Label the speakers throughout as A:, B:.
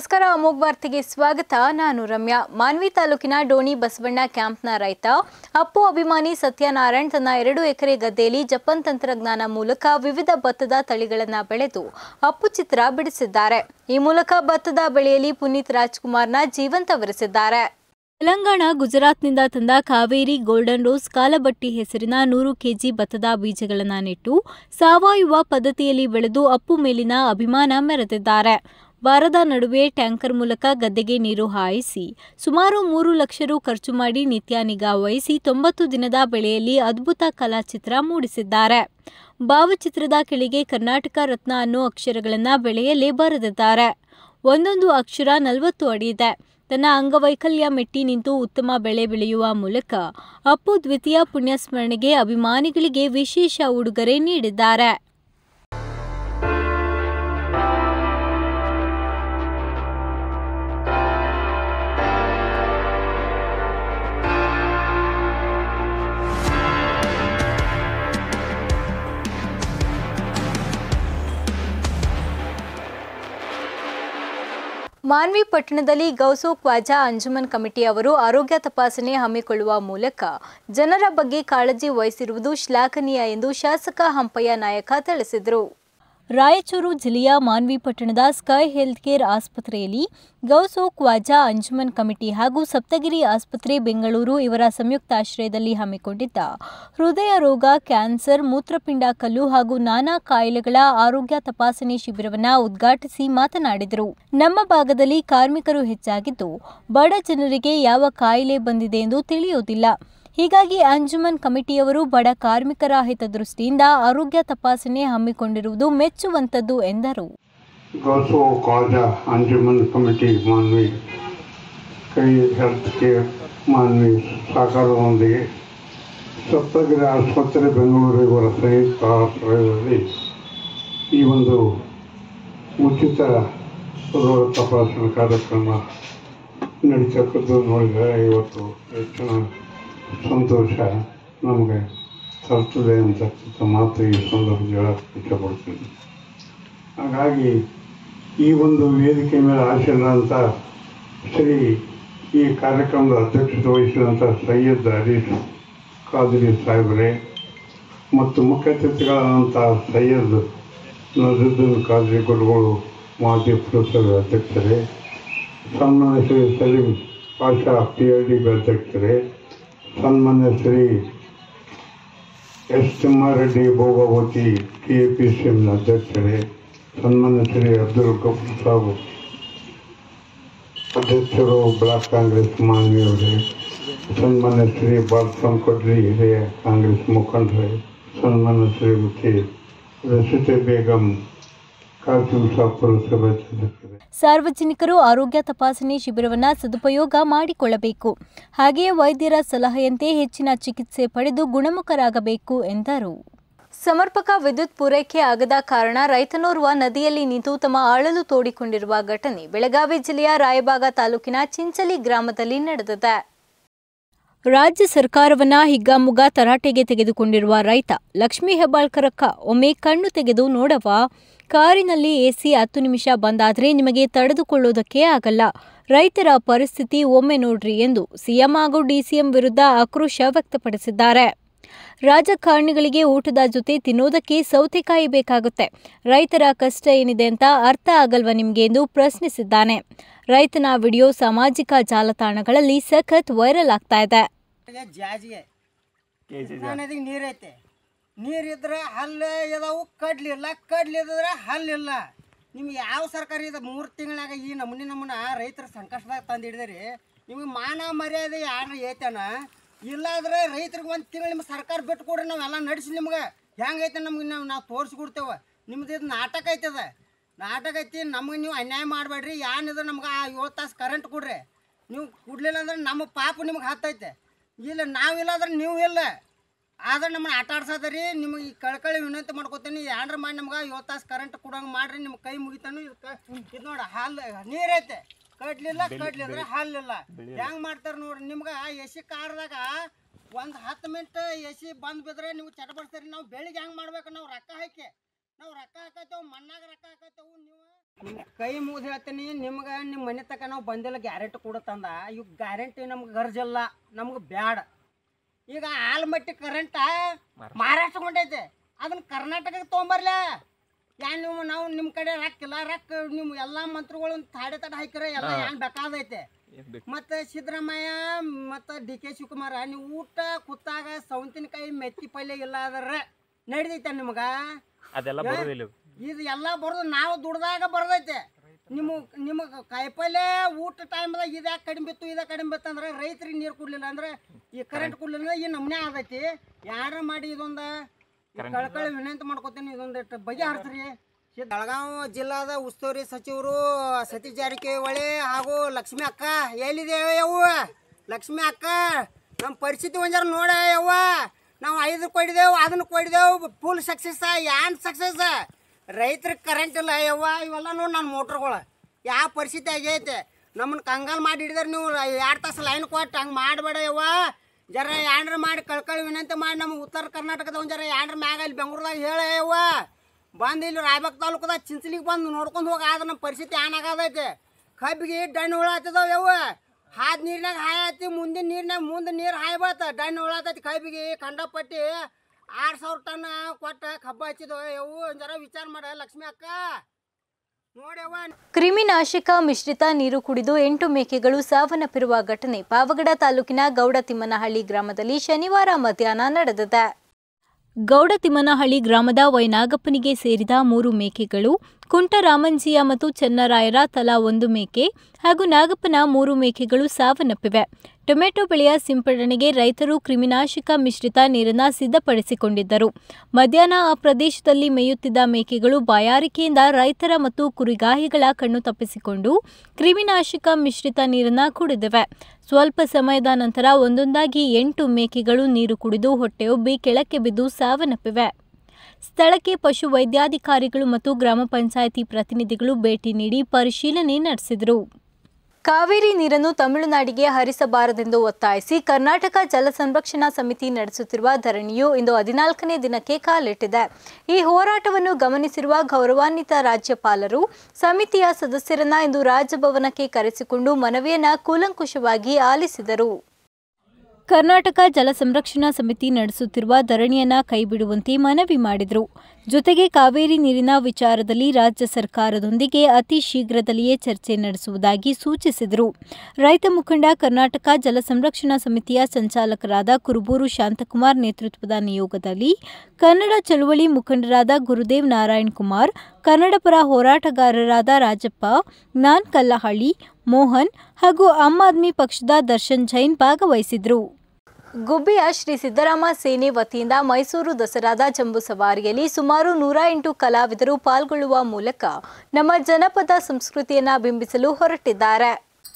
A: ನಮಸ್ಕಾರ ಅಮೋಘ್ ವಾರ್ತೆಗೆ ಸ್ವಾಗತ ನಾನು ರಮ್ಯಾ ಮಾನ್ವಿ ತಾಲೂಕಿನ ಡೋಣಿ ಬಸವಣ್ಣ ಕ್ಯಾಂಪ್ನ ರೈತ ಅಪ್ಪು ಅಭಿಮಾನಿ ಸತ್ಯನಾರಾಯಣ್ ತನ್ನ ಎರಡು ಎಕರೆ ಗದ್ದೆಯಲ್ಲಿ ಜಪನ್ ತಂತ್ರಜ್ಞಾನ ಮೂಲಕ ವಿವಿಧ ಭತ್ತದ ತಳಿಗಳನ್ನು ಬೆಳೆದು ಅಪ್ಪು ಚಿತ್ರ ಬಿಡಿಸಿದ್ದಾರೆ ಈ ಮೂಲಕ ಭತ್ತದ ಬೆಳೆಯಲ್ಲಿ ಪುನೀತ್ ರಾಜ್ಕುಮಾರ್ನ ಜೀವಂತವರಿಸಿದ್ದಾರೆ ತೆಲಂಗಾಣ ಗುಜರಾತ್ನಿಂದ ತಂದ ಕಾವೇರಿ ಗೋಲ್ಡನ್ ರೋಸ್ ಕಾಲಬಟ್ಟಿ ಹೆಸರಿನ ನೂರು ಕೆಜಿ ಭತ್ತದ ಬೀಜಗಳನ್ನು ನೆಟ್ಟು ಸಾವಯವ ಪದ್ಧತಿಯಲ್ಲಿ ಬೆಳೆದು ಅಪ್ಪು ಮೇಲಿನ ಅಭಿಮಾನ ಮೆರೆದಿದ್ದಾರೆ ವಾರದ ನಡುವೆ ಟ್ಯಾಂಕರ್ ಮೂಲಕ ಗದ್ದೆಗೆ ನೀರು ಹಾಯಿಸಿ ಸುಮಾರು ಮೂರು ಲಕ್ಷ ರು ಖರ್ಚು ಮಾಡಿ ನಿತ್ಯ ನಿಗಾ ವಹಿಸಿ ತೊಂಬತ್ತು ದಿನದ ಬೆಳೆಯಲ್ಲಿ ಅದ್ಭುತ ಕಲಾಚಿತ್ರ ಮೂಡಿಸಿದ್ದಾರೆ ಭಾವಚಿತ್ರದ ಕೆಳಗೆ ಕರ್ನಾಟಕ ರತ್ನ ಅನ್ನೋ ಅಕ್ಷರಗಳನ್ನು ಬೆಳೆಯಲ್ಲೇ ಬರೆದಿದ್ದಾರೆ ಒಂದೊಂದು ಅಕ್ಷರ ನಲವತ್ತು ಅಡಿ ಇದೆ ತನ್ನ ಅಂಗವೈಕಲ್ಯ ಮೆಟ್ಟಿ ನಿಂತು ಉತ್ತಮ ಬೆಳೆ ಬೆಳೆಯುವ ಮೂಲಕ ಅಪ್ಪು ದ್ವಿತೀಯ ಪುಣ್ಯಸ್ಮರಣೆಗೆ ಅಭಿಮಾನಿಗಳಿಗೆ ವಿಶೇಷ ಉಡುಗೊರೆ ನೀಡಿದ್ದಾರೆ ಮಾನ್ವಿ ಪಟ್ಟಣದಲ್ಲಿ ಗೌಸು ಕ್ವಾಜಾ ಅಂಜುಮನ್ ಕಮಿಟಿ ಅವರು ಆರೋಗ್ಯ ತಪಾಸಣೆ ಹಮ್ಮಿಕೊಳ್ಳುವ ಮೂಲಕ ಜನರ ಬಗ್ಗೆ ಕಾಳಜಿ ವಹಿಸಿರುವುದು ಶ್ಲಾಘನೀಯ ಎಂದು ಶಾಸಕ ಹಂಪಯ್ಯ ನಾಯಕ ತಿಳಿಸಿದರು ರಾಯಚೂರು ಜಿಲ್ಲೆಯ ಮಾನ್ವಿ ಪಟ್ಟಣದ ಸ್ಕೈ ಹೆಲ್ತ್ ಕೇರ್ ಆಸ್ಪತ್ರೆಯಲ್ಲಿ ಗೌಸೋ ಕ್ವಾಜಾ ಅಂಜುಮನ್ ಕಮಿಟಿ ಹಾಗೂ ಸಪ್ತಗಿರಿ ಆಸ್ಪತ್ರೆ ಬೆಂಗಳೂರು ಇವರ ಸಂಯುಕ್ತಾಶ್ರಯದಲ್ಲಿ ಹಮ್ಮಿಕೊಂಡಿದ್ದ ಹೃದಯ ರೋಗ ಕ್ಯಾನ್ಸರ್ ಮೂತ್ರಪಿಂಡ ಕಲ್ಲು ಹಾಗೂ ನಾನಾ ಕಾಯಿಲೆಗಳ ಆರೋಗ್ಯ ತಪಾಸಣೆ ಶಿಬಿರವನ್ನು ಉದ್ಘಾಟಿಸಿ ಮಾತನಾಡಿದರು ನಮ್ಮ ಭಾಗದಲ್ಲಿ ಕಾರ್ಮಿಕರು ಹೆಚ್ಚಾಗಿದ್ದು ಬಡ ಜನರಿಗೆ ಯಾವ ಕಾಯಿಲೆ ಬಂದಿದೆ ಎಂದು ತಿಳಿಯುವುದಿಲ್ಲ ಹೀಗಾಗಿ ಅಂಜುಮನ್ ಕಮಿಟಿಯವರು ಬಡ ಕಾರ್ಮಿಕರ ಹಿತದೃಷ್ಟಿಯಿಂದ ಆರೋಗ್ಯ ತಪಾಸಣೆ ಹಮ್ಮಿಕೊಂಡಿರುವುದು ಮೆಚ್ಚುವಂತದ್ದು ಎಂದರು
B: ಗೌಸೋ ಕಾಜಾ ಅಂಜುಮನ್ ಕಮಿಟಿ ಮಾನ್ವಿ ಕೈ ಹೆಲ್ತ್ ಕೇರ್ ಮಾನ್ವಿ ಸಹಕಾರದೊಂದಿಗೆ ಸಪ್ತಗಿರಿ ಆಸ್ಪತ್ರೆ ಬೆಂಗಳೂರು ಇವರ ಸಂಯುಕ್ತ ಆಶ್ರಯದಲ್ಲಿ ಈ ಒಂದು ಉಚಿತ ರೋಗ ತಪಾಸಣಾ ಕಾರ್ಯಕ್ರಮ ನಡೀತಕ್ಕದ್ದು ನೋಡಿದರೆ ಇವತ್ತು ಹೆಚ್ಚಿನ ಸಂತೋಷ ನಮಗೆ ತರ್ತದೆ ಅಂತಕ್ಕಂಥ ಮಾತು ಈ ಸಂದರ್ಭದಲ್ಲಿ ಹೇಳಕ್ಕೆ ಇಷ್ಟಪಡ್ತೀನಿ ಹಾಗಾಗಿ ಈ ಒಂದು ವೇದಿಕೆ ಮೇಲೆ ಆಶೀರ್ವಾದಂಥ ಶ್ರೀ ಈ ಕಾರ್ಯಕ್ರಮದ ಅಧ್ಯಕ್ಷತೆ ವಹಿಸಿದಂಥ ಸೈಯದ್ ಹರೀಶ್ ಖಾದ್ರಿ ಸಾಹೇಬರೇ ಮತ್ತು ಮುಖ್ಯ ಅತಿಥಿಗಳಾದಂಥ ಸೈಯದ್ ನಜರುದ್ದೀನ್ ಖಾದ್ರಿ ಗುರುಗಳು ಮಾಜಿ ಪುರಸಭೆ ಅಧ್ಯಕ್ಷರೇ ಸನ್ಮಾನ್ಯ Shri Saleem Pasha P L D B ಅಧ್ಯಕ್ಷರೇ ಸನ್ಮಾನ್ಯ Shri S Timmareddy Bhogavati K P C ಎಮ್ನ ಅಧ್ಯಕ್ಷರೇ ಸನ್ಮಾನ್ಯ ಶ್ರೀ ಅಬ್ದುಲ್ ಗಫೂರ್ ಸಾಬ್ ಅಧ್ಯಕ್ಷರು ಬ್ಲಾಕ್ ಕಾಂಗ್ರೆಸ್ ಮಾನ್ಯವರೇ ಸನ್ಮಾನ್ಯ ಶ್ರೀ ಬಾಲಸ್ವಾಮಿ ಕೊಡ್ರಿ ಹಿರಿಯ ಕಾಂಗ್ರೆಸ್ ಮುಖಂಡರೇ ಸನ್ಮಾನ್ಯ ಶ್ರೀಮತಿ ರಸಿತೆ ಬೇಗಂ ಕಾಸಿಂ ಸಾಬ್ ಪುರಸಭೆ ಅಧ್ಯಕ್ಷರೇ
A: ಸಾರ್ವಜನಿಕರು ಆರೋಗ್ಯ ತಪಾಸಣೆ ಶಿಬಿರವನ್ನು ಸದುಪಯೋಗ ಮಾಡಿಕೊಳ್ಳಬೇಕು ಹಾಗೆಯೇ ವೈದ್ಯರ ಸಲಹೆಯಂತೆ ಹೆಚ್ಚಿನ ಚಿಕಿತ್ಸೆ ಪಡೆದು ಗುಣಮುಖರಾಗಬೇಕು ಎಂದರು ಸಮರ್ಪಕ ವಿದ್ಯುತ್ ಪೂರೈಕೆ ಆಗದ ಕಾರಣ ರೈತನೋರ್ವ ನದಿಯಲ್ಲಿ ನಿಂತು ತಮ್ಮ ಆಳಲು ತೋಡಿಕೊಂಡಿರುವ ಘಟನೆ ಬೆಳಗಾವಿ ಜಿಲ್ಲೆಯ ರಾಯಬಾಗ ತಾಲೂಕಿನ ಚಿಂಚಲಿ ಗ್ರಾಮದಲ್ಲಿ ನಡೆದಿದೆ ರಾಜ್ಯ ಸರ್ಕಾರವನ್ನ ಹಿಗ್ಗಾಮುಗ್ಗ ತರಾಟೆಗೆ ತೆಗೆದುಕೊಂಡಿರುವ ರೈತ ಲಕ್ಷ್ಮೀ ಹೆಬ್ಬಾಳ್ಕರಕ್ಕ ಒಮ್ಮೆ ಕಣ್ಣು ತೆಗೆದು ನೋಡವ ಕಾರಿನಲ್ಲಿ ಎಸಿ ಹತ್ತು ನಿಮಿಷ ಬಂದಾದ್ರೆ ನಿಮಗೆ ತಡೆದುಕೊಳ್ಳೋದಕ್ಕೆ ಆಗಲ್ಲ ರೈತರ ಪರಿಸ್ಥಿತಿ ಒಮ್ಮೆ ನೋಡ್ರಿ ಎಂದು ಸಿಎಂ ಹಾಗೂ ಡಿಸಿಎಂ ವಿರುದ್ಧ ಆಕ್ರೋಶ ವ್ಯಕ್ತಪಡಿಸಿದ್ದಾರೆ ರಾಜಕಾರಣಿಗಳಿಗೆ ಊಟದ ಜೊತೆ ತಿನ್ನೋದಕ್ಕೆ ಸೌತೆಕಾಯಿ ಬೇಕಾಗುತ್ತೆ ರೈತರ ಕಷ್ಟ ಏನಿದೆ ಅಂತ ಅರ್ಥ ಆಗಲ್ವಾ ನಿಮ್ಗೆ ಎಂದು ಪ್ರಶ್ನಿಸಿದ್ದಾನೆ ರೈತನ ವಿಡಿಯೋ ಸಾಮಾಜಿಕ ಜಾಲತಾಣಗಳಲ್ಲಿ ಸಖತ್ ವೈರಲ್ ಆಗ್ತಾ ಇದೆ
C: ಗೆ ಜಾಜಿಗೆ ನದಿಗೆ ನೀರೈತೆ ನೀರಿದ್ರೆ ಹಲ್ಲು ಇದಾವು ಕಡ್ಲಿಲ್ಲ ಕಡ್ಲಿದ್ರೆ ಹಲ್ಲಿಲ್ಲ ನಿಮ್ಗೆ ಯಾವ ಸರ್ಕಾರ ಇದೆ ಮೂರು ತಿಂಗಳಾಗ ಈ ನಮೂನಿ ನಮೂನ ರೈತರ ಸಂಕಷ್ಟದಾಗ ತಂದು ಹಿಡಿದ್ರಿ ನಿಮಗೆ ಮಾನ ಮರ್ಯಾದೆ ಯಾರು ಐತನ ಇಲ್ಲಾದ್ರೆ ರೈತರಿಗೆ ಒಂದು ತಿಂಗಳು ನಿಮ್ಮ ಸರ್ಕಾರ ಬಿಟ್ಟು ಕೊಡ್ರಿ ನಾವೆಲ್ಲ ನಡೆಸಿ ನಿಮ್ಗೆ ಹೆಂಗೈತೆ ನಮ್ಗೆ ನಾವು ನಾವು ತೋರಿಸ್ಕೊಡ್ತೇವೆ ನಿಮ್ದು ಇದು ನಾಟಕ ಐತದ ನಾಟಕ ಐತಿ ನಮಗೆ ನೀವು ಅನ್ಯಾಯ ಮಾಡಬೇಡ್ರಿ ಏನಿದೆ ನಮ್ಗೆ ಆ ಏಳು ತಾಸು ಕರೆಂಟ್ ಕೊಡ್ರಿ ನೀವು ಕೊಡ್ಲಿಲ್ಲ ಅಂದ್ರೆ ನಮ್ಮ ಪಾಪ ನಿಮ್ಗೆ ಹತ್ತೈತೆ ಇಲ್ಲ ನಾವಿಲ್ಲ ಅಂದ್ರೆ ನೀವು ಇಲ್ಲ ಆದ್ರೆ ನಮ್ಮನ್ನ ಆಟ ಆಡ್ಸೋದ್ರಿ ನಿಮಗೆ ಈ ಕಳ್ಕಳಿ ವಿನಂತಿ ಮಾಡ್ಕೊತೀನಿ ಏನ್ರ ಮಾಡಿ ನಮ್ಗೆ ಏಳು ತಾಸು ಕರೆಂಟ್ ಕೊಡಂಗೆ ಮಾಡ್ರಿ ನಿಮ್ಮ ಕೈ ಮುಗಿತಾನು ಇದು ನೋಡ ಹಾಲು ನೀರೈತೆ ಕಡ್ಲಿಲ್ಲ ಕಡ್ಲಿದ್ರೆ ಹಾಲಿಲ್ಲ ಹೆಂಗ್ ಮಾಡ್ತಾರ ನೋಡ್ರಿ ನಿಮ್ಗೆ ಎ ಸಿ ಕಾರ್ದಾಗ ಒಂದು ಹತ್ತು ಮಿನಿಟ್ ಎ ಸಿ ಬಂದ್ ಬಿದ್ರೆ ನೀವು ಚಟಪಡಿಸ್ತೀರಿ ನಾವು ಬೆಳಿಗ್ಗೆ ಹೆಂಗೆ ಮಾಡ್ಬೇಕು ನಾವು ರೊಕ್ಕ ಹಾಕಿ ನಾವು ರೊಕ್ಕ ಹಾಕತ್ತೇವೆ ಮಣ್ಣಾಗ ರೊಕ್ಕ ಹಾಕತ್ತೇವು ನೀವು ನಿಮ್ ಕೈ ಮುಗಿದು ಹೇಳ್ತೀನಿ ನಿಮ್ಗೆ ನಿಮ್ಮ ಮನೆ ತಕ ನಾವು ಬಂದಿಲ್ಲ ಗ್ಯಾರಂಟಿ ಕೊಡತ್ತಂದ ಇವ್ ಗ್ಯಾರಂಟಿ ನಮ್ಗೆ ಗರ್ಜಿಲ್ಲ ನಮ್ಗೆ ಬ್ಯಾಡ ಈಗ ಆಲ್ಮಟ್ಟಿ ಕರೆಂಟ ಮಹಾರಾಷ್ಟ್ರ ಕೊಂಡೈತೆ ಅದನ್ನ ಕರ್ನಾಟಕಕ್ಕೆ ತೊಗೊಂಬರ್ಲ ಯಾನ್ ನೀವು ನಾವು ನಿಮ್ಮ ಕಡೆ ರೊಕ್ಕಿಲ್ಲ ರೊಕ್ಕ ನೀವು ಎಲ್ಲ ಮಂತ್ರಿಗಳು ತಾಡೆ ತಡೆ ಹಾಕಿರ ಎಲ್ಲ ಏನ್ ಬೇಕಾದೈತೆ ಮತ್ತೆ ಸಿದ್ದರಾಮಯ್ಯ ಮತ್ತು ಡಿ ಕೆ ಶಿವಕುಮಾರ ನೀವು ಊಟ ಕೂತಾಗ ಸೌಂತಿನಕಾಯಿ ಮೆತ್ತಿ ಪಲ್ಯ ಇಲ್ಲ ಅದರ ನಡಿದೈತೆ ನಿಮ್ಗ
D: ಅದೆಲ್ಲ ಬರೋದಿಲ್ಲ
C: ಇದು ಎಲ್ಲ ಬರೋದು ನಾವು ದುಡ್ದಾಗ ಬರ್ತೈತೆ ನಿಮ್ಮ ನಿಮಗೆ ಕಾಯಿಪಲ್ಯ ಊಟ ಟೈಮ್ದಾಗ ಇದ್ಯಾಕೆ ಕಡಿಮೆ ಬಿತ್ತು ಇದಾಗ ಕಡಿಮೆ ಬಿತ್ತು ಅಂದ್ರೆ ರೈತರಿಗೆ ನೀರು ಕೊಡ್ಲಿಲ್ಲ ಅಂದ್ರೆ ಈ ಕರೆಂಟ್ ಕೊಡ್ಲಿಲ್ಲ ಅಂದ್ರೆ ಈ ನಮ್ನೆ ಆಗೈತಿ ಯಾರ ಮಾಡಿ ಇದೊಂದು ಕಳ್ಕಳಿ ವಿನಂತಿ ಮಾಡ್ಕೊತೀನಿ ಇದೊಂದು ಬಗೆಹರಿಸ್ರಿ ಬೆಳಗಾವಿ ಜಿಲ್ಲಾದ ಉಸ್ತುವಾರಿ ಸಚಿವರು ಸತೀಶ್ ಜಾರಕಿಹೊಳಿ ಹಾಗೂ ಲಕ್ಷ್ಮಿ ಅಕ್ಕ ಎಲ್ಲಿದೆ ಯವ್ವ ಲಕ್ಷ್ಮಿ ಅಕ್ಕ ನಮ್ಮ ಪರಿಸ್ಥಿತಿ ಒಂಜಾರ ನೋಡ ಯವ್ವ ನಾವು ಐದು ಕೊಡಿದೆವು ಅದನ್ನು ಕೊಡಿದೆವು ಫುಲ್ ಸಕ್ಸಸ್ ಯಾನ್ ಸಕ್ಸಸ್ ರೈತರಿಗೆ ಕರೆಂಟ್ ಇಲ್ಲ ಯವ್ವ ಇವೆಲ್ಲ ನೋಡಿ ನನ್ನ ಮೋಟ್ರ್ಗಳು ಯಾವ ಪರಿಸ್ಥಿತಿ ಆಗೈತೆ ನಮ್ಮನ್ನ ಕಂಗಾಲ್ ಮಾಡಿ ಹಿಡಿದ್ರೆ ನೀವು ಎರಡು ತಾಸು ಲೈನ್ ಕೊಟ್ಟು ಹಂಗೆ ಮಾಡಬೇಡ ಯವ್ವ ಜರ ಯಾಂಡ್ರ ಮಾಡಿ ಕಳ್ಕಳಿ ವಿನಂತಿ ಮಾಡಿ ನಮ್ಮ ಉತ್ತರ ಕರ್ನಾಟಕದ ಒಂದು ಜರ ಯಾಂಡ್ರ ಮ್ಯಾಗ ಇಲ್ಲಿ ಬೆಂಗಳೂರದಾಗ ಹೇಳ ಯವ್ವ ಬಂದು ಇಲ್ಲಿ ರಾಯಬಾಗ್ ತಾಲೂಕದಾಗ ಚಿಂಚಲಿಗೆ ಬಂದು ನೋಡ್ಕೊಂಡು ಹೋಗಿ ಆದ್ರೆ ನಮ್ಮ ಪರಿಸ್ಥಿತಿ ಏನಾಗದೈತೆ ಕಬ್ಬಿಗೆ ಡಣ್ಣು ಹುಳ ಹತ್ತದವ ಯವ್ವ ಹಾದ್ ನೀರ್ನಾಗ ಹಾಯ ಹತ್ತಿ ಮುಂದಿನ ನೀರ್ನಾಗ ಮುಂದೆ ನೀರು ಹಾಯ್ ಬಾತ ಡಣ್ಣು ಹುಳ ಹತ್ತೈತಿ ಕಬ್ಬಿಗೆ ಕಂಡಪಟ್ಟಿ ಆರು ಸಾವಿರ ಟನ್ ಕೊಟ್ಟ ಕಬ್ಬು ಹಚ್ಚಿದವ ಯವ್ವ ಒಂದ್ ಜರ ವಿಚಾರ ಮಾಡ ಲಕ್ಷ್ಮಿ ಅಕ್ಕ ನೋಡ್ಯವ್ವ
A: ಕ್ರಿಮಿನಾಶಕ ಮಿಶ್ರಿತ ನೀರು ಕುಡಿದು ಎಂಟು ಮೇಕೆಗಳು ಸಾವನ್ನಪ್ಪಿರುವ ಘಟನೆ ಪಾವಗಡ ತಾಲೂಕಿನ ಗೌಡತಿಮ್ಮನಹಳ್ಳಿ ಗ್ರಾಮದಲ್ಲಿ ಶನಿವಾರ ಮಧ್ಯಾಹ್ನ ನಡೆದಿದೆ ಗೌಡತಿಮ್ಮನಹಳ್ಳಿ ಗ್ರಾಮದ ವೈನಾಗಪ್ಪನಿಗೆ ಸೇರಿದ ಮೂರು ಮೇಕೆಗಳು ಕುಂಟರಾಮಂಜಿಯ ಮತ್ತು ಚೆನ್ನರಾಯರ ತಲಾ ಒಂದು ಮೇಕೆ ಹಾಗೂ ನಾಗಪ್ಪನ ಮೂರು ಮೇಕೆಗಳು ಸಾವನ್ನಪ್ಪಿವೆ ಟೊಮೆಟೊ ಬೆಳೆಯ ಸಿಂಪಡಣೆಗೆ ರೈತರು ಕ್ರಿಮಿನಾಶಕ ಮಿಶ್ರಿತ ನೀರನ್ನು ಸಿದ್ಧಪಡಿಸಿಕೊಂಡಿದ್ದರು ಮಧ್ಯಾಹ್ನ ಆ ಪ್ರದೇಶದಲ್ಲಿ ಮೇಯುತ್ತಿದ್ದ ಮೇಕೆಗಳು ಬಾಯಾರಿಕೆಯಿಂದ ರೈತರ ಮತ್ತು ಕುರಿಗಾಹಿಗಳ ಕಣ್ಣು ತಪ್ಪಿಸಿಕೊಂಡು ಕ್ರಿಮಿನಾಶಕ ಮಿಶ್ರಿತ ನೀರನ್ನು ಕುಡಿದಿವೆ ಸ್ವಲ್ಪ ಸಮಯದ ನಂತರ ಒಂದೊಂದಾಗಿ ಎಂಟು ಮೇಕೆಗಳು ನೀರು ಕುಡಿದು ಹೊಟ್ಟೆಯೊಬ್ಬಿ ಕೆಳಕ್ಕೆ ಬಿದ್ದು ಸಾವನ್ನಪ್ಪಿವೆ ಸ್ಥಳಕ್ಕೆ ಪಶು ವೈದ್ಯಾಧಿಕಾರಿಗಳು ಮತ್ತು ಗ್ರಾಮ ಪಂಚಾಯಿತಿ ಪ್ರತಿನಿಧಿಗಳು ಭೇಟಿ ನೀಡಿ ಪರಿಶೀಲನೆ ನಡೆಸಿದರು ಕಾವೇರಿ ನೀರನ್ನು ತಮಿಳುನಾಡಿಗೆ ಹರಿಸಬಾರದೆಂದು ಒತ್ತಾಯಿಸಿ ಕರ್ನಾಟಕ ಜಲ ಸಂರಕ್ಷಣಾ ಸಮಿತಿ ನಡೆಸುತ್ತಿರುವ ಧರಣಿಯು ಇಂದು ಹದಿನಾಲ್ಕನೇ ದಿನಕ್ಕೆ ಕಾಲಿಟ್ಟಿದೆ ಈ ಹೋರಾಟವನ್ನು ಗಮನಿಸಿರುವ ಗೌರವಾನ್ವಿತ ರಾಜ್ಯಪಾಲರು ಸಮಿತಿಯ ಸದಸ್ಯರನ್ನ ಇಂದು ರಾಜಭವನಕ್ಕೆ ಕರೆಸಿಕೊಂಡು ಮನವಿಯನ್ನ ಕೂಲಂಕುಷವಾಗಿ ಆಲಿಸಿದರು ಕರ್ನಾಟಕ ಜಲ ಸಂರಕ್ಷಣಾ ಸಮಿತಿ ನಡೆಸುತ್ತಿರುವ ಧರಣಿಯನ್ನ ಕೈಬಿಡುವಂತೆ ಮನವಿ ಮಾಡಿದರು ಜೊತೆಗೆ ಕಾವೇರಿ ನೀರಿನ ವಿಚಾರದಲ್ಲಿ ರಾಜ್ಯ ಸರ್ಕಾರದೊಂದಿಗೆ ಅತಿ ಶೀಘ್ರದಲ್ಲಿಯೇ ಚರ್ಚೆ ನಡೆಸುವುದಾಗಿ ಸೂಚಿಸಿದರು ರೈತ ಮುಖಂಡ ಕರ್ನಾಟಕ ಜಲ ಸಂರಕ್ಷಣಾ ಸಮಿತಿಯ ಸಂಚಾಲಕರಾದ ಕುರುಬೂರು ಶಾಂತಕುಮಾರ್ ನೇತೃತ್ವದ ನಿಯೋಗದಲ್ಲಿ ಕನ್ನಡ ಚಳುವಳಿ ಮುಖಂಡರಾದ ಗುರುದೇವ್ ನಾರಾಯಣ್ ಕುಮಾರ್ ಕನ್ನಡಪರ ಹೋರಾಟಗಾರರಾದ ರಾಜಪ್ಪ ನಾನ್ ಕಲ್ಲಹಳ್ಳಿ ಮೋಹನ್ ಹಾಗೂ ಆಮ್ ಆದ್ಮಿ ಪಕ್ಷದ ದರ್ಶನ್ ಜೈನ್ ಭಾಗವಹಿಸಿದ್ರು ಗುಬ್ಬಿಯ ಶ್ರೀ ಸಿದ್ದರಾಮ ಸೇನೆ ವತಿಯಿಂದ ಮೈಸೂರು ದಸರಾದ ಜಂಬೂ ಸವಾರಿಯಲ್ಲಿ ಸುಮಾರು ನೂರ ಎಂಟು ಕಲಾವಿದರು ಪಾಲ್ಗೊಳ್ಳುವ ಮೂಲಕ ನಮ್ಮ ಜನಪದ ಸಂಸ್ಕೃತಿಯನ್ನ ಬಿಂಬಿಸಲು ಹೊರಟಿದ್ದಾರೆ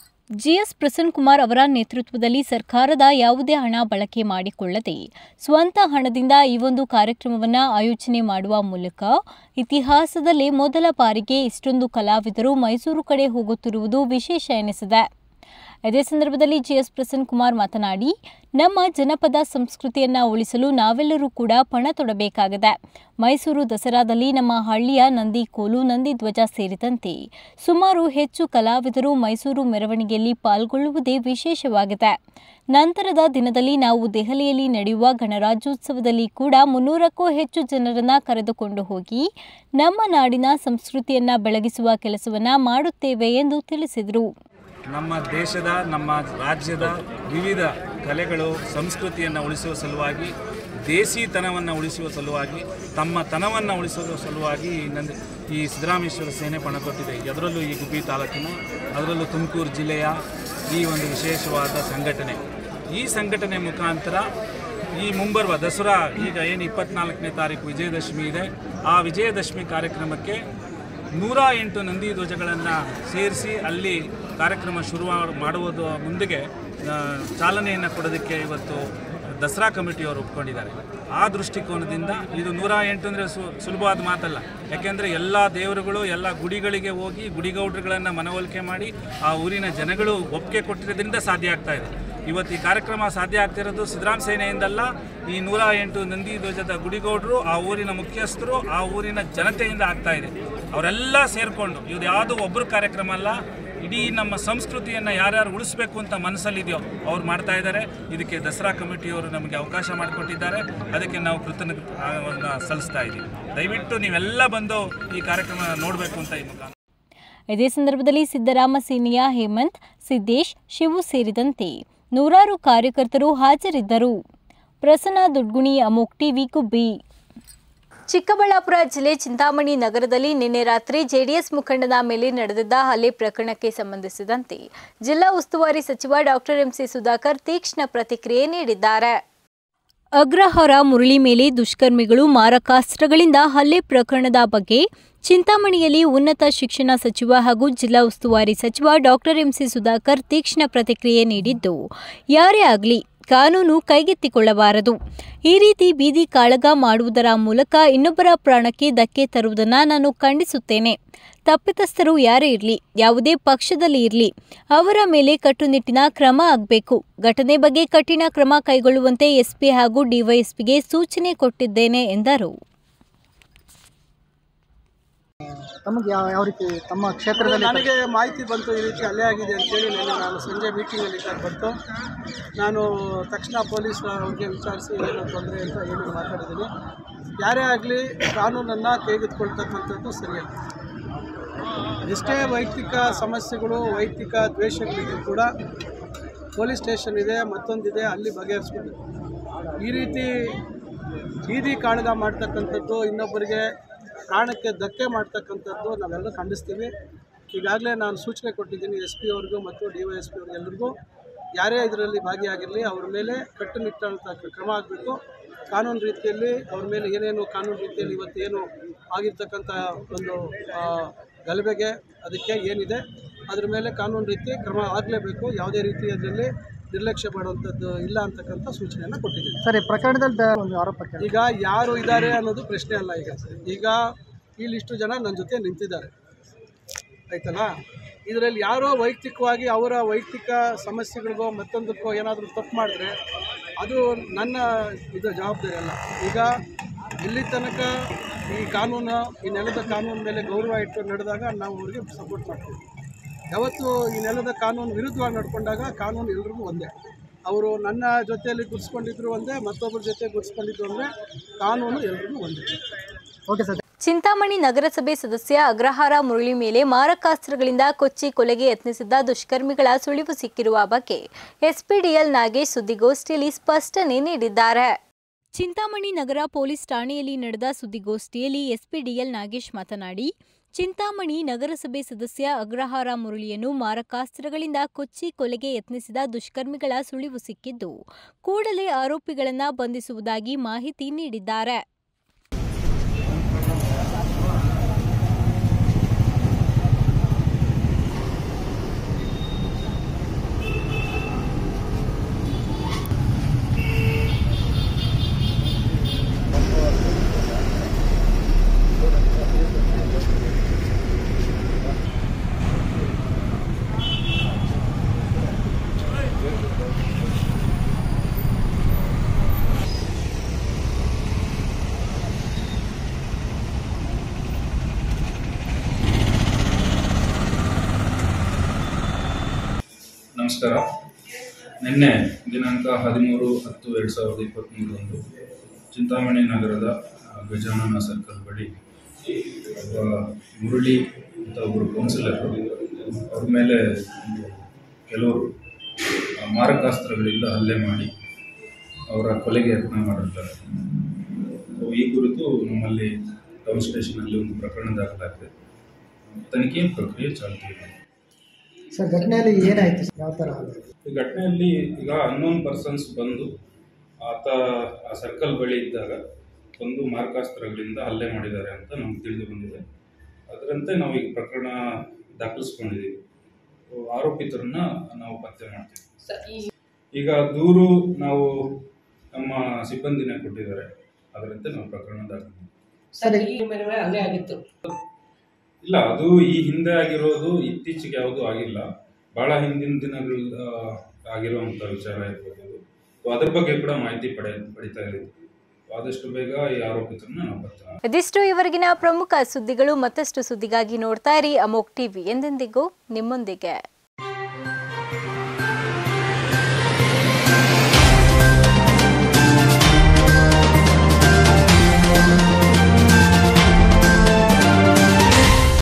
A: ಜಿಎಸ್ ಪ್ರಸನ್ನ ಕುಮಾರ್ ಅವರ ನೇತೃತ್ವದಲ್ಲಿ ಸರ್ಕಾರದ ಯಾವುದೇ ಹಣ ಬಳಕೆ ಮಾಡಿಕೊಳ್ಳದೆ ಸ್ವಂತ ಹಣದಿಂದ ಈ ಒಂದು ಕಾರ್ಯಕ್ರಮವನ್ನು ಆಯೋಜನೆ ಮಾಡುವ ಮೂಲಕ ಇತಿಹಾಸದಲ್ಲೇ ಮೊದಲ ಬಾರಿಗೆ ಇಷ್ಟೊಂದು ಕಲಾವಿದರು ಮೈಸೂರು ಕಡೆ ಹೋಗುತ್ತಿರುವುದು ವಿಶೇಷ ಎನಿಸಿದೆ ಇದೇ ಸಂದರ್ಭದಲ್ಲಿ ಜಿಎಸ್ ಪ್ರಸನ್ನ ಕುಮಾರ್ ಮಾತನಾಡಿ ನಮ್ಮ ಜನಪದ ಸಂಸ್ಕೃತಿಯನ್ನ ಉಳಿಸಲು ನಾವೆಲ್ಲರೂ ಕೂಡ ಪಣ ತೊಡಬೇಕಾಗಿದೆ ಮೈಸೂರು ದಸರಾದಲ್ಲಿ ನಮ್ಮ ಹಳ್ಳಿಯ ನಂದಿ ಕೋಲು ನಂದಿ ಧ್ವಜ ಸೇರಿದಂತೆ ಸುಮಾರು ಹೆಚ್ಚು ಕಲಾವಿದರು ಮೈಸೂರು ಮೆರವಣಿಗೆಯಲ್ಲಿ ಪಾಲ್ಗೊಳ್ಳುವುದೇ ವಿಶೇಷವಾಗಿದೆ ನಂತರದ ದಿನದಲ್ಲಿ ನಾವು ದೆಹಲಿಯಲ್ಲಿ ನಡೆಯುವ ಗಣರಾಜ್ಯೋತ್ಸವದಲ್ಲಿ ಕೂಡ ಮುನ್ನೂರಕ್ಕೂ ಹೆಚ್ಚು ಜನರನ್ನ ಕರೆದುಕೊಂಡು ಹೋಗಿ ನಮ್ಮ ನಾಡಿನ ಸಂಸ್ಕೃತಿಯನ್ನ ಬೆಳಗಿಸುವ ಕೆಲಸವನ್ನ ಮಾಡುತ್ತೇವೆ ಎಂದು ತಿಳಿಸಿದರು
E: ನಮ್ಮ ದೇಶದ ನಮ್ಮ ರಾಜ್ಯದ ವಿವಿಧ ಕಲೆಗಳು ಸಂಸ್ಕೃತಿಯನ್ನು ಉಳಿಸುವ ಸಲುವಾಗಿ ದೇಸಿತನವನ್ನು ಉಳಿಸುವ ಸಲುವಾಗಿ ತಮ್ಮ ತನವನ್ನು ಉಳಿಸುವ ಸಲುವಾಗಿ ಈ ನಂದಿ ಈ ಸಿದ್ದರಾಮೇಶ್ವರ ಸೇನೆ ಪಣತೊಟ್ಟಿದೆ ಅದರಲ್ಲೂ ಈ ಗುಬ್ಬಿ ತಾಲೂಕಿನ ಅದರಲ್ಲೂ ತುಮಕೂರು ಜಿಲ್ಲೆಯ ಈ ಒಂದು ವಿಶೇಷವಾದ ಸಂಘಟನೆ ಈ ಸಂಘಟನೆ ಮುಖಾಂತರ ಈ ಮುಂಬರುವ ದಸರಾ ಈಗ ಏನು ಇಪ್ಪತ್ನಾಲ್ಕನೇ ತಾರೀಕು ವಿಜಯದಶಮಿ ಇದೆ ಆ ವಿಜಯದಶಮಿ ಕಾರ್ಯಕ್ರಮಕ್ಕೆ ನೂರ ಎಂಟು ನಂದಿ ಧ್ವಜಗಳನ್ನು ಸೇರಿಸಿ ಅಲ್ಲಿ ಕಾರ್ಯಕ್ರಮ ಶುರು ಮಾಡುವುದು ಮುಂದಿಗೆ ಆ, ಚಾಲನೆಯನ್ನು ಕೊಡೋದಕ್ಕೆ ಇವತ್ತು ದಸರಾ ಕಮಿಟಿಯವರು ಒಪ್ಕೊಂಡಿದ್ದಾರೆ ಆ ದೃಷ್ಟಿಕೋನದಿಂದ ಇದು ನೂರ ಎಂಟು ಅಂದರೆ ಸು ಸುಲಭವಾದ ಮಾತಲ್ಲ ಯಾಕೆಂದರೆ ಎಲ್ಲ ದೇವರುಗಳು ಎಲ್ಲ ಗುಡಿಗಳಿಗೆ ಹೋಗಿ ಗುಡಿಗೌಡರುಗಳನ್ನು ಮನವೊಲಿಕೆ ಮಾಡಿ ಆ ಊರಿನ ಜನಗಳು ಒಪ್ಪಿಗೆ ಕೊಟ್ಟಿರೋದ್ರಿಂದ ಸಾಧ್ಯ ಆಗ್ತಾ ಇದೆ ಇವತ್ತು ಈ ಕಾರ್ಯಕ್ರಮ ಸಾಧ್ಯ ಆಗ್ತಿರೋದು ಸಿದ್ದರಾಮ ಸೇನೆಯಿಂದಲ್ಲ ಈ ನೂರ ಎಂಟು ನಂದಿ ಧ್ವಜದ ಗುಡಿಗೌಡರು ಆ ಊರಿನ ಮುಖ್ಯಸ್ಥರು ಆ ಊರಿನ ಜನತೆಯಿಂದ ಆಗ್ತಾ ಇದೆ ಅವರೆಲ್ಲ ಸೇರಿಕೊಂಡು ಇದು ಯಾವುದು ಒಬ್ಬರು ಕಾರ್ಯಕ್ರಮ ಅಲ್ಲ ಇಡೀ ನಮ್ಮ ಸಂಸ್ಕೃತಿಯನ್ನು ಯಾರ್ಯಾರು ಉಳಿಸ್ಬೇಕು ಅಂತ ಮನಸ್ಸಲ್ಲಿದೆಯೋ ಅವ್ರು ಮಾಡ್ತಾ ಇದ್ದಾರೆ ಇದಕ್ಕೆ ದಸರಾ ಕಮಿಟಿಯವರು ನಮಗೆ ಅವಕಾಶ ಮಾಡಿಕೊಟ್ಟಿದ್ದಾರೆ ಅದಕ್ಕೆ ನಾವು ಕೃತಜ್ಞತೆಯನ್ನು ಸಲ್ಲಿಸ್ತಾ ಇದ್ದೀವಿ ದಯವಿಟ್ಟು ನೀವೆಲ್ಲ ಬಂದು ಈ ಕಾರ್ಯಕ್ರಮ ನೋಡಬೇಕು ಅಂತ ಈ ಮುಖಾಂತರ
A: ಇದೇ ಸಂದರ್ಭದಲ್ಲಿ ಸಿದ್ದರಾಮ ಸೇನೆಯ ಹೇಮಂತ್ ಸಿದ್ದೇಶ್ ಶಿವು ಸೇರಿದಂತೆ ನೂರಾರು ಕಾರ್ಯಕರ್ತರು ಹಾಜರಿದ್ದರು ಪ್ರಸನ್ನ ದುಡ್ಗುಣಿ ಅಮೋಕ್ ಟಿವಿ ಗುಬ್ಬಿ ಚಿಕ್ಕಬಳ್ಳಾಪುರ ಜಿಲ್ಲೆ ಚಿಂತಾಮಣಿ ನಗರದಲ್ಲಿ ನಿನ್ನೆ ರಾತ್ರಿ ಜೆಡಿಎಸ್ ಮುಖಂಡನ ಮೇಲೆ ನಡೆದಿದ್ದ ಹಲ್ಲೆ ಪ್ರಕರಣಕ್ಕೆ ಸಂಬಂಧಿಸಿದಂತೆ ಜಿಲ್ಲಾ ಉಸ್ತುವಾರಿ ಸಚಿವ ಡಾಕ್ಟರ್ ಎಂಸಿ ಸುಧಾಕರ್ ತೀಕ್ಷ್ಣ ಪ್ರತಿಕ್ರಿಯೆ ನೀಡಿದ್ದಾರೆ ಅಗ್ರಹಾರ ಮುರಳಿ ಮೇಲೆ ದುಷ್ಕರ್ಮಿಗಳು ಮಾರಕಾಸ್ತ್ರಗಳಿಂದ ಹಲ್ಲೆ ಪ್ರಕರಣದ ಬಗ್ಗೆ ಚಿಂತಾಮಣಿಯಲ್ಲಿ ಉನ್ನತ ಶಿಕ್ಷಣ ಸಚಿವ ಹಾಗೂ ಜಿಲ್ಲಾ ಉಸ್ತುವಾರಿ ಸಚಿವ ಡಾಕ್ಟರ್ ಎಂಸಿ ಸುಧಾಕರ್ ತೀಕ್ಷ್ಣ ಪ್ರತಿಕ್ರಿಯೆ ನೀಡಿದ್ದು ಯಾರೇ ಆಗಲಿ ಕಾನೂನು ಕೈಗೆತ್ತಿಕೊಳ್ಳಬಾರದು ಈ ರೀತಿ ಬೀದಿ ಕಾಳಗ ಮಾಡುವುದರ ಮೂಲಕ ಇನ್ನೊಬ್ಬರ ಪ್ರಾಣಕ್ಕೆ ಧಕ್ಕೆ ತರುವುದನ್ನು ನಾನು ಖಂಡಿಸುತ್ತೇನೆ ತಪ್ಪಿತಸ್ಥರು ಯಾರೇ ಇರಲಿ ಯಾವುದೇ ಪಕ್ಷದಲ್ಲಿ ಇರಲಿ ಅವರ ಮೇಲೆ ಕಟ್ಟುನಿಟ್ಟಿನ ಕ್ರಮ ಆಗಬೇಕು ಘಟನೆ ಬಗ್ಗೆ ಕಠಿಣ ಕ್ರಮ ಕೈಗೊಳ್ಳುವಂತೆ ಎಸ್ಪಿ ಹಾಗೂ ಡಿವೈಎಸ್ಪಿಗೆ ಸೂಚನೆ ಕೊಟ್ಟಿದ್ದೇನೆ ಎಂದರು
F: ತಮಗೆ ಯಾವ ಯಾವ ರೀತಿ ತಮ್ಮ ಕ್ಷೇತ್ರದಲ್ಲಿ
G: ನನಗೆ ಮಾಹಿತಿ ಬಂತು ಈ ರೀತಿ ಹಲ್ಲೆ ಆಗಿದೆ ಅಂತೇಳಿ ನಿನ್ನೆ ನಾನು ಸಂಜೆ ಮೀಟಿಂಗಲ್ಲಿ ಇದ್ದಾಗ ಬಂತು ನಾನು ತಕ್ಷಣ ಪೊಲೀಸ್ ಅವ್ರಿಗೆ ವಿಚಾರಿಸಿ ಏನು ತೊಂದರೆ ಅಂತ ಹೇಳಿ ಮಾತಾಡಿದ್ದೀನಿ ಯಾರೇ ಆಗಲಿ ಕಾನೂನನ್ನು ಕೈಗೆತ್ತಿಕೊಳ್ತಕ್ಕಂಥದ್ದು ಸರಿಯಲ್ಲ ಎಷ್ಟೇ ವೈಯಕ್ತಿಕ ಸಮಸ್ಯೆಗಳು ವೈಯಕ್ತಿಕ ದ್ವೇಷಗಳಿದ್ರು ಕೂಡ ಪೊಲೀಸ್ ಸ್ಟೇಷನ್ ಇದೆ ಮತ್ತೊಂದಿದೆ ಅಲ್ಲಿ ಬಗೆಹರಿಸ್ಬೇಕು ಈ ರೀತಿ ಬೀದಿ ಕಾಳಗ ಮಾಡ್ತಕ್ಕಂಥದ್ದು ಇನ್ನೊಬ್ಬರಿಗೆ ಪ್ರಾಣಕ್ಕೆ ಧಕ್ಕೆ ಮಾಡ್ತಕ್ಕಂಥದ್ದು ನಾವೆಲ್ಲ ಖಂಡಿಸ್ತೀವಿ ಈಗಾಗಲೇ ನಾನು ಸೂಚನೆ ಕೊಟ್ಟಿದ್ದೀನಿ ಎಸ್ ಪಿ ಅವ್ರಿಗೂ ಮತ್ತು ಡಿ ವೈ ಎಸ್ ಪಿ ಅವ್ರಿಗೆಲ್ಲರಿಗೂ ಯಾರೇ ಇದರಲ್ಲಿ ಭಾಗಿಯಾಗಿರಲಿ ಅವ್ರ ಮೇಲೆ ಕಟ್ಟುನಿಟ್ಟಾದಂಥ ಕ್ರಮ ಆಗಬೇಕು ಕಾನೂನು ರೀತಿಯಲ್ಲಿ ಅವ್ರ ಮೇಲೆ ಏನೇನು ಕಾನೂನು ರೀತಿಯಲ್ಲಿ ಇವತ್ತು ಏನು ಆಗಿರ್ತಕ್ಕಂಥ ಒಂದು ಆ, ಗಲಭೆಗೆ ಅದಕ್ಕೆ ಏನಿದೆ ಅದ್ರ ಮೇಲೆ ಕಾನೂನು ರೀತಿ ಕ್ರಮ ಆಗಲೇಬೇಕು ಯಾವುದೇ ರೀತಿ ಅದರಲ್ಲಿ ನಿರ್ಲಕ್ಷ್ಯ ಮಾಡುವಂಥದ್ದು ಇಲ್ಲ ಅಂತಕ್ಕಂಥ ಸೂಚನೆಯನ್ನು ಕೊಟ್ಟಿದ್ದೀನಿ
F: ಸರ್ ಈ ಪ್ರಕರಣದಲ್ಲಿ ಬ- ಒಂದು ಆರೋಪಕ್ಕೆ
G: ಈಗ ಯಾರು ಇದ್ದಾರೆ ಅನ್ನೋದು ಪ್ರಶ್ನೆ ಅಲ್ಲ ಈಗ ಈಗ ಇಲ್ಲಿಷ್ಟು ಜನ ನನ್ನ ಜೊತೆ ನಿಂತಿದ್ದಾರೆ ಆಯ್ತಲ್ಲ ಇದರಲ್ಲಿ ಯಾರೋ ವೈಯಕ್ತಿಕವಾಗಿ ಅವರ ವೈಯಕ್ತಿಕ ಸಮಸ್ಯೆಗಳಿಗೋ ಮತ್ತೊಂದಕ್ಕೋ ಏನಾದರೂ ತಪ್ಪು ಮಾಡಿದ್ರೆ ಅದು ನನ್ನ ಇದು ಜವಾಬ್ದಾರಿ ಅಲ್ಲ ಈಗ ಇಲ್ಲಿ ತನಕ ಈ ಕಾನೂನು ಈ ನೆಲದ ಕಾನೂನು ಮೇಲೆ ಗೌರವ ಇಟ್ಟು ನಡೆದಾಗ ನಾವು ಅವ್ರಿಗೆ ಸಪೋರ್ಟ್ ಮಾಡ್ತೀವಿ ಯಾವತ್ತು ಈ ನೆಲದ ಕಾನೂನು ವಿರುದ್ಧವಾಗಿ ನಡ್ಕೊಂಡಾಗ ಕಾನೂನು ಎಲ್ರಿಗೂ ಒಂದೇ ಅವರು ನನ್ನ ಜೊತೆಯಲ್ಲಿ ಗುರ್ಸ್ಕೊಂಡಿದ್ರು ಒಂದೇ ಮತ್ತೊಬ್ಬರ ಜೊತೆ ಗುರ್ಸ್ಕೊಂಡಿದ್ರು ಅಂದರೆ ಕಾನೂನು ಎಲ್ರಿಗೂ ಒಂದೇ
F: ಓಕೆ ಸರ್
A: ಚಿಂತಾಮಣಿ ನಗರಸಭೆ ಸದಸ್ಯ ಅಗ್ರಹಾರ ಮುರಳಿ ಮೇಲೆ ಮಾರಕಾಸ್ತ್ರಗಳಿಂದ ಕೊಚ್ಚಿ ಕೊಲೆಗೆ ಯತ್ನಿಸಿದ್ದ ದುಷ್ಕರ್ಮಿಗಳ ಸುಳಿವು ಸಿಕ್ಕಿರುವ ಬಗ್ಗೆ ಎಸ್ಪಿಡಿಎಲ್ ನಾಗೇಶ್ ಸುದ್ದಿಗೋಷ್ಠಿಯಲ್ಲಿ ಸ್ಪಷ್ಟನೆ ನೀಡಿದ್ದಾರೆ ಚಿಂತಾಮಣಿ ನಗರ ಪೊಲೀಸ್ ಠಾಣೆಯಲ್ಲಿ ನಡೆದ ಸುದ್ದಿಗೋಷ್ಠಿಯಲ್ಲಿ ಎಸ್ಪಿಡಿಎಲ್ ನಾಗೇಶ್ ಮಾತನಾಡಿ ಚಿಂತಾಮಣಿ ನಗರಸಭೆ ಸದಸ್ಯ ಅಗ್ರಹಾರ ಮುರಳಿಯನ್ನು ಮಾರಕಾಸ್ತ್ರಗಳಿಂದ ಕೊಚ್ಚಿ ಕೊಲೆಗೆ ಯತ್ನಿಸಿದ ದುಷ್ಕರ್ಮಿಗಳ ಸುಳಿವು ಸಿಕ್ಕಿದ್ದು ಕೂಡಲೇ ಆರೋಪಿಗಳನ್ನ ಬಂಧಿಸುವುದಾಗಿ ಮಾಹಿತಿ ನೀಡಿದ್ದಾರೆ
H: ನಮಸ್ಕಾರ ನಿನ್ನೆ ದಿನಾಂಕ ಹದಿಮೂರು ಹತ್ತು ಎರಡು ಸಾವಿರದ ಇಪ್ಪತ್ತ್ಮೂರರಂದು ಚಿಂತಾಮಣಿ ನಗರದ ಆ, ಗಜಾನನ ಸರ್ಕಲ್ ಬಳಿ ಒಬ್ಬ ಮುರಳಿ ಅಂತ ಒಬ್ಬರು ಕೌನ್ಸಿಲರು ಅವ್ರ ಮೇಲೆ ಒಂದು ಕೆಲವರು ಆ, ಮಾರಕಾಸ್ತ್ರಗಳಿಂದ ಹಲ್ಲೆ ಮಾಡಿ ಅವರ ಕೊಲೆಗೆ ಯತ್ನ ಮಾಡಿರ್ತಾರೆ ಸೊ ಈ ಕುರಿತು ನಮ್ಮಲ್ಲಿ ಟೌನ್ ಸ್ಟೇಷನಲ್ಲಿ ಒಂದು ಪ್ರಕರಣ ದಾಖಲಾಗಿದೆ ತನಿಖೆ ಪ್ರಕ್ರಿಯೆ ಚಾಲ್ತಿಯಿದೆ
F: ಸರ್ ಘಟನೆಯಲ್ಲಿ ಏನಾಯಿತು ಯಾವ ಥರ ಆಗಿದೆ?
H: ಈ ಘಟನೆಯಲ್ಲಿ ಈಗ ಅನ್ನೋನ್ ಪರ್ಸನ್ಸ್ ಬಂದು ಆತ ಆ ಸರ್ಕಲ್ ಬಳಿ ಇದ್ದಾಗ ಒಂದು ಮಾರ್ಕಾಸ್ತ್ರಗಳಿಂದ ಹಲ್ಲೆ ಮಾಡಿದ್ದಾರೆ ಅಂತ ನಮ್ಗೆ ತಿಳಿದು ಬಂದಿದೆ ಅದರಂತೆ ನಾವು ಈಗ ಪ್ರಕರಣ ದಾಖಲಿಸ್ಕೊಂಡಿದ್ದೀವಿ ಸೊ ಆರೋಪಿತರನ್ನ ನಾವು ಪತ್ತೆ ಮಾಡ್ತೀವಿ ಈಗ ದೂರು ನಾವು ನಮ್ಮ ಸಿಬ್ಬಂದಿನೇ ಕೊಟ್ಟಿದ್ದಾರೆ ಅದರಂತೆ ನಾವು ಪ್ರಕರಣ ದಾಖಲೆ
F: ಸರ್
I: ಈ ಮೇಲೆ ಹಲ್ಲೆ ಆಗಿತ್ತು
H: ಇಲ್ಲ ಅದು ಈ ಹಿಂದೆ ಆಗಿರೋದು ಇತ್ತೀಚೆಗೆ ಯಾವುದು ಆಗಿಲ್ಲ ಬಹಳ ಹಿಂದಿನ ದಿನಗಳ ಆಗಿರುವಂಥ ವಿಚಾರ ಇರ್ಬೋದು ಸೊ ಅದ್ರ ಬಗ್ಗೆ ಕೂಡ ಮಾಹಿತಿ ಪಡೆ ಪಡಿತಾ ಇದ್ದೀವಿ ಸೊ ಆದಷ್ಟು ಬೇಗ ಈ ಆರೋಪಿತರನ್ನ ನಾವು ಪತ್ತೆ
A: ಇದಿಷ್ಟು ಇವರೆಗಿನ ಪ್ರಮುಖ ಸುದ್ದಿಗಳು ಮತ್ತಷ್ಟು ಸುದ್ದಿಗಾಗಿ ನೋಡ್ತಾ ಇರಿ ಅಮೋಕ್ ಟಿವಿ ಎಂದೆಂದಿಗೂ ನಿಮ್ಮೊಂದಿಗೆ